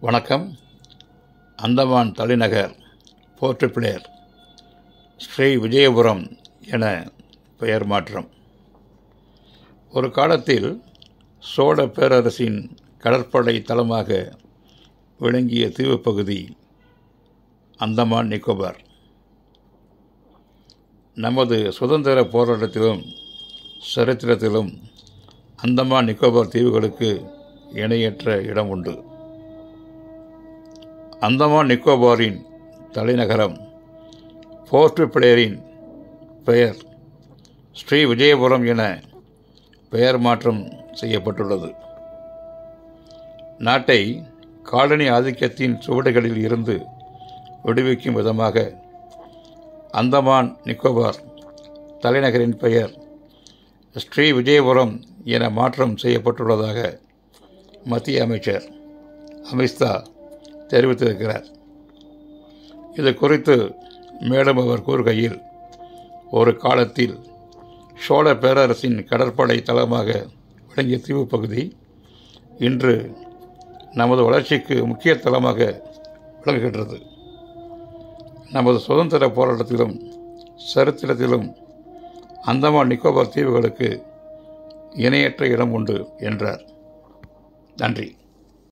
வணக்கம் அந்தமான் தலைநகர் board player Sri Vijayapuram என பெயர் மாற்றம் ஒரு காலத்தில் சோழ பேரரசின் கடற்படை தளமாக விளங்கிய தீவுப்பகுதி அந்தமான் நிக்கோபார் நமது சுதந்திர போராட்டத்திலும் சரித்திரத்திலும் அந்தமான் நிக்கோபார் தீவுகளுக்கு இணையற்ற இடம் உண்டு அந்தமான் நிக்கோபாரின் தலைநகரம் போர்ட் பிளேயரின் பெயர் ஸ்ரீ விஜயபுரம் என பெயர் மாற்றம் செய்யப்பட்டுள்ளது நாட்டை காலனி ஆதிக்கத்தின் சுவடுகளில் இருந்து விடுவிக்கும் விதமாக அந்தமான் நிக்கோபார் தலைநகரின் பெயர் ஸ்ரீ விஜயபுரம் என மாற்றம் செய்யப்பட்டுள்ளதாக மத்திய அமைச்சர் அமித்ஷா தெரிவித்திருக்கிறார் இது குறித்து மேலும் அவர் கூறுகையில் ஒரு காலத்தில் சோழ பேரரசின் கடற்படை தளமாக விளங்கிய தீவு பகுதி இன்று நமது வளர்ச்சிக்கு முக்கிய தளமாக விளங்குகின்றது நமது சுதந்திர போராட்டத்திலும் சரித்திரத்திலும் அந்தமான் நிக்கோபார் தீவுகளுக்கு இணையற்ற இடம் உண்டு என்றார் நன்றி